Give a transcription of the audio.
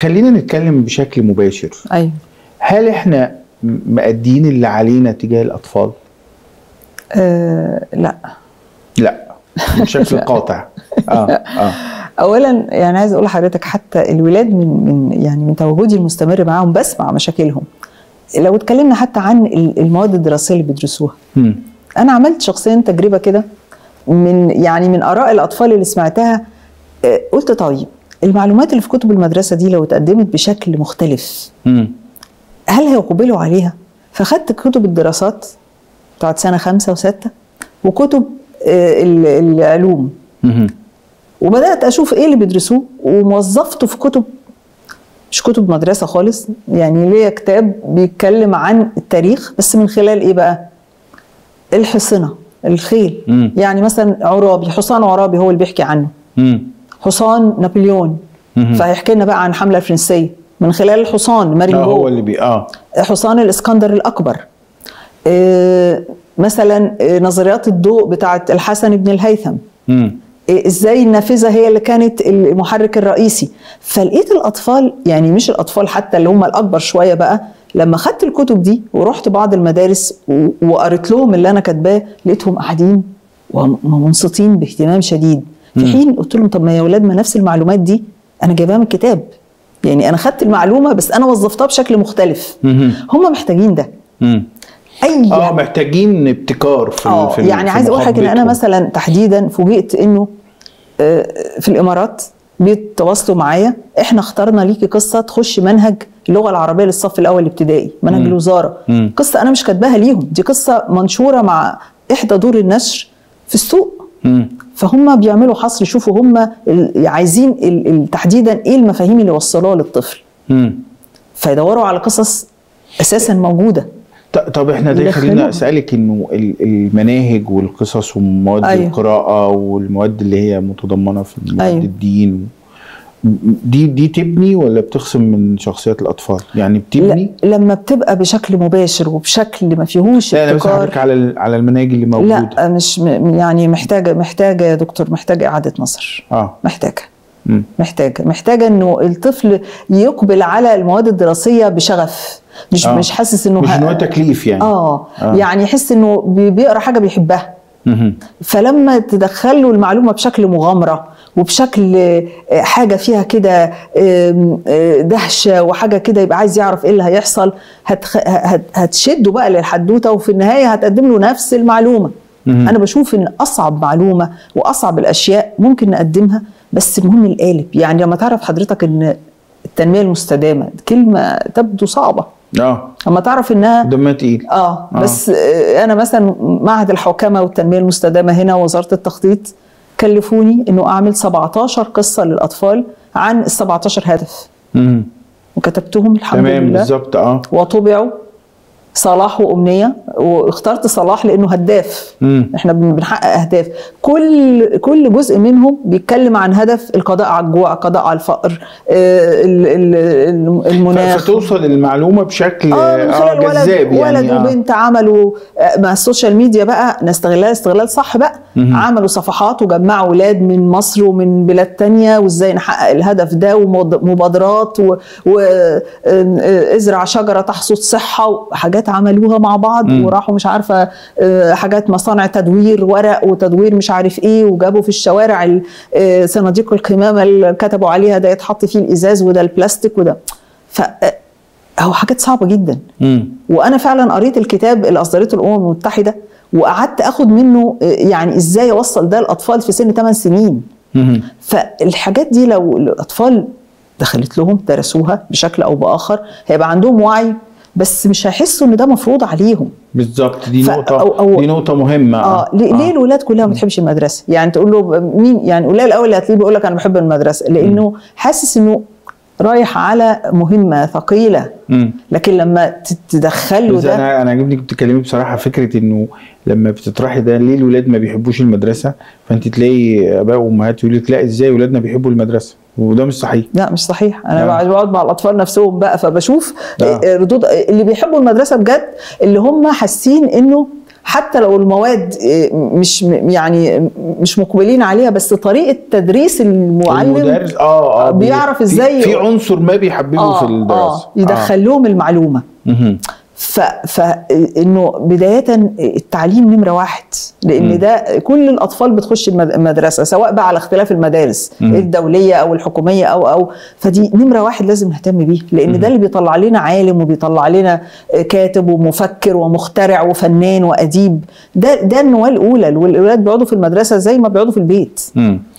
خلينا نتكلم بشكل مباشر ايوه هل احنا م- مأدين اللي علينا تجاه الاطفال آه لا لا بشكل قاطع اه اه اولا يعني عايز اقول لحضرتك حتى الولاد من من يعني من تواجدي المستمر معاهم بسمع مشاكلهم لو اتكلمنا حتى عن ال- المواد الدراسيه اللي بيدرسوها مم. انا عملت شخصيا تجربه كده من يعني من اراء الاطفال اللي سمعتها آه، قلت طيب المعلومات اللي في كتب المدرسه دي لو اتقدمت بشكل مختلف مم. هل هيقبلوا عليها؟ فخدت كتب الدراسات بتاعت سنه خمسه وسته وكتب آه، ال- العلوم مم. وبدات اشوف ايه اللي بيدرسوه وموظفته في كتب مش كتب مدرسه خالص يعني ليا كتاب بيتكلم عن التاريخ بس من خلال ايه بقى الحصنه الخيل مم. يعني مثلا عرابي حصان عرابي هو اللي بيحكي عنه مم. حصان نابليون مم. فهيحكي لنا بقى عن الحمله الفرنسيه من خلال الحصان اه مارين هو جو اللي بي اه حصان الاسكندر الاكبر آه، مثلا آه، نظريات الضوء بتاعت الحسن بن الهيثم مم. إيه ازاي النافذه هي اللي كانت المحرك الرئيسي فلقيت الاطفال يعني مش الاطفال حتى اللي هم الاكبر شويه بقى لما خدت الكتب دي ورحت بعض المدارس و- وقريت لهم اللي انا كاتباه لقيتهم قاعدين ومنصتين باهتمام شديد في حين قلت لهم طب ما يا اولاد ما نفس المعلومات دي انا جايباها من الكتاب يعني انا خدت المعلومه بس انا وظفتها بشكل مختلف مم. هم محتاجين ده مم. اي اه محتاجين ابتكار في ال- اه في ال- يعني في عايز اقول حاجه ان انا محاضرتهم. مثلا تحديدا فوجئت انه آه، في الامارات بيتواصلوا معايا احنا اخترنا ليكي قصه تخش منهج اللغه العربيه للصف الاول الابتدائي منهج مم. الوزاره مم. قصه انا مش كاتباها ليهم دي قصه منشوره مع احدى دور النشر في السوق مم. فهم بيعملوا حصر يشوفوا هم ال- عايزين ال- ال- تحديدا ايه المفاهيم اللي يوصلوها للطفل مم. فيدوروا على قصص اساسا موجوده ط- طب احنا ده يدخلوها. خلينا اسالك انه ال- المناهج والقصص ومواد أيوة. القراءه والمواد اللي هي متضمنه في مواد أيوة. الدين دي دي تبني ولا بتخصم من شخصيات الاطفال يعني بتبني لا لما بتبقى بشكل مباشر وبشكل ما فيهوش لا انا بس ابتكار بحكي على ال- على المناهج اللي موجوده لا مش م- يعني محتاجه محتاجه يا دكتور محتاجه اعاده نظر اه محتاجه مم. محتاجه محتاجه انه الطفل يقبل على المواد الدراسيه بشغف مش آه. مش حاسس انه مش ه- ان هو تكليف يعني اه, آه. يعني يحس انه بي- بيقرا حاجه بيحبها مهم. فلما تدخل له المعلومه بشكل مغامره وبشكل آه، حاجه فيها كده آم، آه، دهشه وحاجه كده يبقى عايز يعرف ايه اللي هيحصل هتخ... هت... هتشده بقى للحدوته وفي النهايه هتقدم له نفس المعلومه مهم. انا بشوف ان اصعب معلومه واصعب الاشياء ممكن نقدمها بس المهم القالب يعني لما تعرف حضرتك ان التنميه المستدامه كلمه تبدو صعبه اه لما تعرف انها دمها تقيل اه آه. بس آه، انا مثلا معهد الحوكمه والتنميه المستدامه هنا وزاره التخطيط كلفوني انه اعمل 17 قصه للاطفال عن ال 17 هدف مهم. وكتبتهم الحمد تمام لله بالظبط اه وطبعوا صلاح وامنيه واخترت صلاح لانه هداف مم. احنا بن- بنحقق اهداف كل كل جزء منهم بيتكلم عن هدف القضاء على الجوع القضاء على الفقر آه، ال- ال- ف- المناخ فتوصل المعلومه بشكل اه من خلال ولد جذاب يعني ولد آه. وبنت عملوا آه، مع السوشيال ميديا بقى نستغلها استغلال صح بقى مهم. عملوا صفحات وجمعوا ولاد من مصر ومن بلاد تانية وازاي نحقق الهدف ده ومبادرات وازرع شجرة تحصد صحة وحاجات عملوها مع بعض مم. وراحوا مش عارفة آه، حاجات مصانع تدوير ورق وتدوير مش عارف ايه وجابوا في الشوارع ال- آه، صناديق القمامة اللي كتبوا عليها ده يتحط فيه الازاز وده البلاستيك وده ف آه، هو حاجات صعبة جدا مم. وانا فعلا قريت الكتاب اللي اصدرته الامم المتحده وقعدت اخد منه آه، يعني ازاي اوصل ده لاطفال في سن 8 سنين مهم. فالحاجات دي لو الاطفال دخلت لهم درسوها بشكل او باخر هيبقى عندهم وعي بس مش هيحسوا ان ده مفروض عليهم بالظبط دي ف- نقطة أو- أو- دي نقطة مهمة اه ليه, ليه الولاد كلها ما بتحبش المدرسه يعني تقول له مين يعني قليل الاول اللي هتلاقيه بيقول لك انا بحب المدرسه لانه حاسس انه رايح على مهمه ثقيله مم. لكن لما ت- تدخله بس ده انا انا عجبني بتتكلمي بصراحه فكره انه لما بتطرحي ده ليه الولاد ما بيحبوش المدرسه فانت تلاقي اباء وامهات يقول لك لا ازاي ولادنا بيحبوا المدرسه وده مش صحيح لا مش صحيح انا آه. بقعد بقعد مع الاطفال نفسهم بقى فبشوف آه. آه. ردود اللي بيحبوا المدرسه بجد اللي هم حاسين انه حتى لو المواد آه، مش م- يعني مش مقبلين عليها بس طريقه تدريس المعلم المدرس اه اه بي- بيعرف في- ازاي في عنصر ما بيحببه في الدراسه يدخل لهم المعلومه مهم. ف... فانه بدايه التعليم نمره واحد لان ده كل الاطفال بتخش المد- المدرسه سواء بقى على اختلاف المدارس مم. الدوليه او الحكوميه او او فدي نمره واحد لازم نهتم بيه لان ده اللي بيطلع لنا عالم وبيطلع لنا كاتب ومفكر ومخترع وفنان واديب ده ده النواه الاولى والولاد بيقعدوا في المدرسه زي ما بيقعدوا في البيت مم.